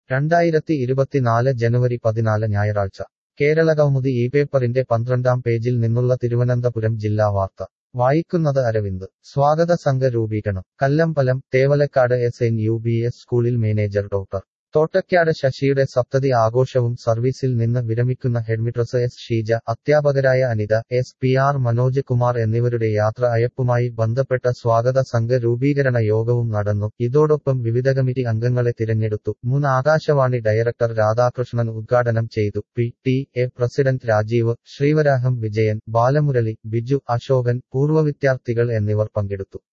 രണ്ടായിരത്തി ഇരുപത്തിനാല് ജനുവരി പതിനാല് ഞായറാഴ്ച കേരളകൗമുദി ഈ പേപ്പറിന്റെ പന്ത്രണ്ടാം പേജിൽ നിന്നുള്ള തിരുവനന്തപുരം ജില്ലാ വാർത്ത വായിക്കുന്നത് അരവിന്ദ് സ്വാഗത സംഘ രൂപീകരണം Kallambalam Thevalakkad S N U B S സ്കൂളിൽ മാനേജർ ഡോക്ടർ തോട്ടയ്ക്കാട് ശശിയുടെ സപ്തതി ആഘോഷവും സർവീസിൽ നിന്ന് വിരമിക്കുന്ന ഹെഡ്മിട്രസ് എസ് ഷീജ അധ്യാപകരായ Anitha S P R Manoj Kumar എന്നിവരുടെ യാത്ര അയപ്പുമായി ബന്ധപ്പെട്ട സ്വാഗത സംഘ രൂപീകരണ യോഗവും നടന്നു ഇതോടൊപ്പം വിവിധ കമ്മിറ്റി അംഗങ്ങളെ തിരഞ്ഞെടുത്തു മുൻ ആകാശവാണി ഡയറക്ടർ രാധാകൃഷ്ണൻ ഉദ്ഘാടനം ചെയ്തു P T A president Rajeev Sreevaraham Vijayan Balamurali Biju Ashokan പൂർവ്വ വിദ്യാർത്ഥികൾ എന്നിവർ പങ്കെടുത്തു